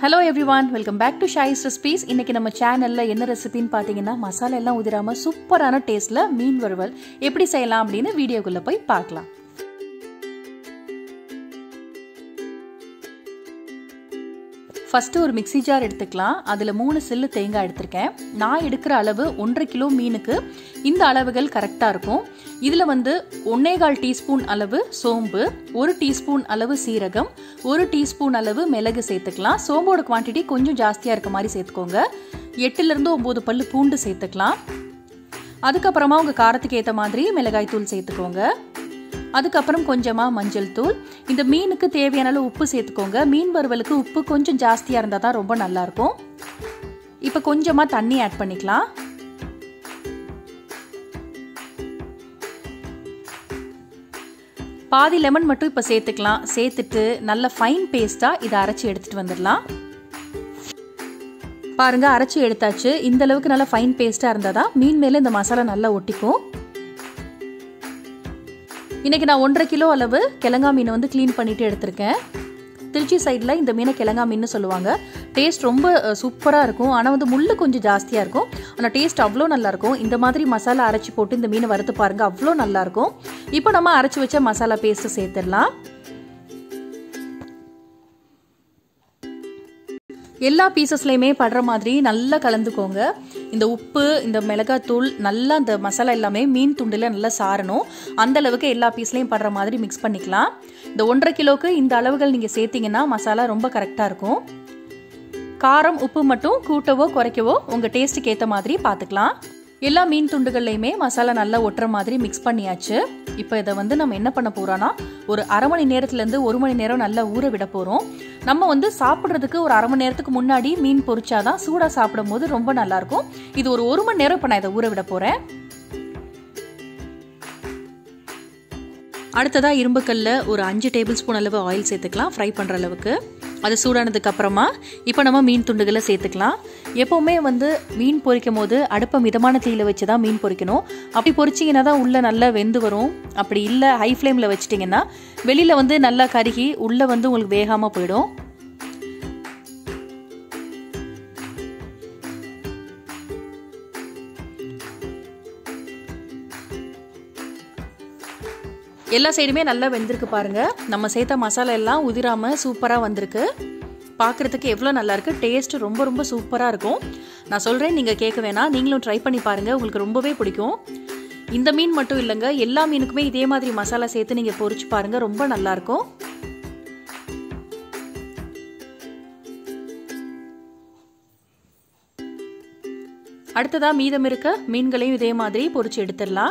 hello everyone welcome back to Shai's recipes இன்னைக்கு நம்ம சேனல்ல என்ன ரெசிபின்னு பார்த்தீங்கன்னா மசாலா எல்லாம் உதிராம சூப்பரான டேஸ்ட்ல மீன் வறுவல் எப்படி செய்யலாம் அப்படின்னு வீடியோக்குள்ள போய் பார்க்கலாம் ஃபஸ்ட்டு ஒரு மிக்சி ஜார் எடுத்துக்கலாம் அதில் மூணு சில்லு தேங்காய் எடுத்திருக்கேன் நான் எடுக்கிற அளவு ஒன்றரை கிலோ மீனுக்கு இந்த அளவுகள் கரெக்டாக இருக்கும் இதில் வந்து ஒன்னேகால் டீஸ்பூன் அளவு சோம்பு ஒரு டீஸ்பூன் அளவு சீரகம் ஒரு டீஸ்பூன் அளவு மிளகு சேர்த்துக்கலாம் சோம்போட குவான்டிட்டி கொஞ்சம் ஜாஸ்தியாக இருக்க மாதிரி சேர்த்துக்கோங்க எட்டுலேருந்து ஒம்பது பல்லு பூண்டு சேர்த்துக்கலாம் அதுக்கப்புறமா உங்கள் காரத்துக்கு ஏற்ற மாதிரி மிளகாய் தூள் சேர்த்துக்கோங்க அதுக்கப்புறம் கொஞ்சமாக மஞ்சள் தூள் இந்த மீனுக்கு தேவையான அளவு உப்பு சேர்த்துக்கோங்க மீன் வறுவலுக்கு உப்பு கொஞ்சம் ஜாஸ்தியாக இருந்தால் தான் ரொம்ப நல்லாயிருக்கும் இப்போ கொஞ்சமாக தண்ணி ஆட் பண்ணிக்கலாம் பாதி லெமன் மட்டும் இப்போ சேர்த்துக்கலாம் சேர்த்துட்டு நல்ல ஃபைன் பேஸ்ட்டாக இதை அரைச்சி எடுத்துகிட்டு வந்துடலாம் பாருங்க அரைச்சி எடுத்தாச்சு இந்த அளவுக்கு நல்லா ஃபைன் பேஸ்ட்டாக இருந்தால் தான் மீன் மேலே இந்த மசாலா நல்லா ஒட்டிக்கும் இன்றைக்கி நான் ஒன்றரை கிலோ அளவு கிழங்கா மீனை வந்து க்ளீன் பண்ணிவிட்டு எடுத்திருக்கேன் திருச்சி சைடில் இந்த மீனை கிழங்கா மீன் சொல்லுவாங்க டேஸ்ட் ரொம்ப சூப்பராக இருக்கும் ஆனால் வந்து முள் கொஞ்சம் ஜாஸ்தியாக இருக்கும் ஆனால் டேஸ்ட் அவ்வளோ நல்லாயிருக்கும் இந்த மாதிரி மசாலா அரைச்சி போட்டு இந்த மீனை வறுத்து பாருங்கள் அவ்வளோ நல்லாயிருக்கும் இப்போ நம்ம அரைச்சி வச்ச மசாலா பேஸ்ட்டு சேர்த்துடலாம் எல்லா பீசஸ்லையுமே படுற மாதிரி நல்லா கலந்துக்கோங்க இந்த உப்பு இந்த மிளகாத்தூள் நல்லா இந்த மசாலா எல்லாமே மீன் துண்டில் நல்லா சாரணும் அந்த அளவுக்கு எல்லா பீஸ்லையும் படுற மாதிரி மிக்ஸ் பண்ணிக்கலாம் இந்த ஒன்றரை கிலோவுக்கு இந்த அளவுகள் நீங்கள் சேர்த்திங்கன்னா மசாலா ரொம்ப கரெக்டாக இருக்கும் காரம் உப்பு மட்டும் கூட்டவோ குறைக்கவோ உங்கள் டேஸ்ட்டுக்கு ஏற்ற மாதிரி பார்த்துக்கலாம் எல்லா மீன் துண்டுகள்லையுமே மசாலா நல்லா ஒட்டுற மாதிரி மிக்ஸ் பண்ணியாச்சு இப்போ இதை வந்து நம்ம என்ன பண்ண போகிறோன்னா ஒரு அரை மணி நேரத்துலேருந்து ஒரு மணி நேரம் நல்லா ஊற விட போகிறோம் நம்ம வந்து சாப்பிட்றதுக்கு ஒரு அரை மணி நேரத்துக்கு முன்னாடி மீன் பொரிச்சாதான் சூடாக சாப்பிடும் போது ரொம்ப நல்லாயிருக்கும் இது ஒரு ஒரு மணி நேரம் இப்போ நான் இதை ஊற விட போகிறேன் அடுத்ததாக இரும்புக்கல்ல ஒரு அஞ்சு டேபிள் ஸ்பூன் அளவு ஆயில் சேர்த்துக்கலாம் ஃப்ரை பண்ணுற அளவுக்கு அது சூடானதுக்கு அப்புறமா இப்போ நம்ம மீன் துண்டுகளை சேர்த்துக்கலாம் எப்போவுமே வந்து மீன் பொரிக்கும் போது அடுப்பை மிதமான தீயில் வச்சு தான் மீன் பொரிக்கணும் அப்படி பொரிச்சிங்கன்னா தான் உள்ளே நல்லா வெந்து வரும் அப்படி இல்லை ஹை ஃப்ளேமில் வச்சிட்டிங்கன்னா வெளியில் வந்து நல்லா கருகி உள்ளே வந்து உங்களுக்கு வேகாமல் போயிடும் எல்லா சைடுமே நல்லா வெந்திருக்கு பாருங்க நம்ம சேர்த்த மசாலா எல்லாம் உதிராம சூப்பராக வந்திருக்கு பார்க்குறதுக்கு எவ்வளோ நல்லா இருக்கு டேஸ்ட் ரொம்ப ரொம்ப சூப்பராக இருக்கும் நான் சொல்கிறேன் நீங்கள் கேட்க வேணாம் நீங்களும் ட்ரை பண்ணி பாருங்கள் உங்களுக்கு ரொம்பவே பிடிக்கும் இந்த மீன் மட்டும் இல்லைங்க எல்லா மீனுக்குமே இதே மாதிரி மசாலா சேர்த்து நீங்கள் பொரிச்சு பாருங்கள் ரொம்ப நல்லாயிருக்கும் அடுத்ததாக மீதம் இருக்க மீன்களையும் இதே மாதிரி பொரிச்சு எடுத்துடலாம்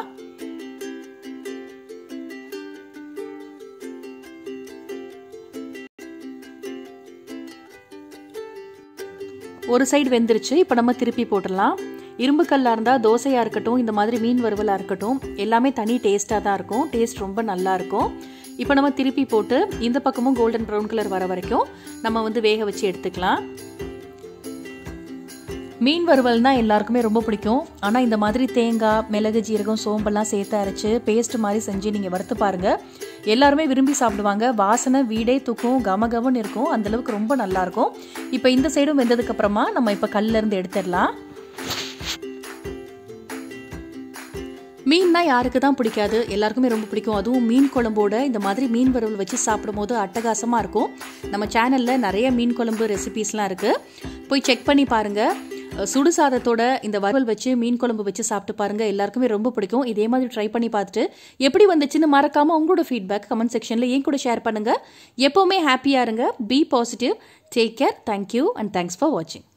ஒரு சைடு வெந்துருச்சு இப்போ நம்ம திருப்பி போட்டுடலாம் இரும்பு கல்லாக இருந்தால் தோசையாக இருக்கட்டும் இந்த மாதிரி மீன் வறுவலாக இருக்கட்டும் எல்லாமே தனி டேஸ்ட்டாக தான் இருக்கும் டேஸ்ட் ரொம்ப நல்லா இருக்கும் இப்போ நம்ம திருப்பி போட்டு இந்த பக்கமும் கோல்டன் ப்ரௌன் கலர் வர வரைக்கும் நம்ம வந்து வேக வச்சு எடுத்துக்கலாம் மீன் வறுவல்னா எல்லாருக்குமே ரொம்ப பிடிக்கும் ஆனால் இந்த மாதிரி தேங்காய் மிளகு ஜீரகம் சோம்பெல்லாம் சேர்த்து அரைச்சி பேஸ்ட் மாதிரி செஞ்சு நீங்கள் வறுத்து பாருங்கள் எல்லாருமே விரும்பி சாப்பிடுவாங்க வாசனை வீடே தூக்கும் கமகமன்னு இருக்கும் அந்தளவுக்கு ரொம்ப நல்லாயிருக்கும் இப்போ இந்த சைடும் வெந்ததுக்கப்புறமா நம்ம இப்போ கல்லேருந்து எடுத்துடலாம் மீன்னா யாருக்கு தான் பிடிக்காது எல்லாருக்குமே ரொம்ப பிடிக்கும் அதுவும் மீன் குழம்போட இந்த மாதிரி மீன் வறுவல் வச்சு சாப்பிடும்போது அட்டகாசமாக இருக்கும் நம்ம சேனலில் நிறைய மீன் குழம்பு ரெசிபீஸ்லாம் இருக்குது போய் செக் பண்ணி பாருங்கள் சுடு சாதத்தோட இந்த வறுவல் வச்சு மீன் குழம்பு வச்சு சாப்பிட்டு பாருங்க எல்லாருக்குமே ரொம்ப பிடிக்கும் இதே மாதிரி ட்ரை பண்ணி பார்த்துட்டு எப்படி வந்துச்சுன்னு மறக்காம உங்களோட ஃபீட்பேக் கமெண்ட் செக்ஷன்ல ஏன் கூட ஷேர் பண்ணுங்க எப்பவுமே ஹாப்பியா இருங்க be positive take care thank you and thanks for வாட்சிங்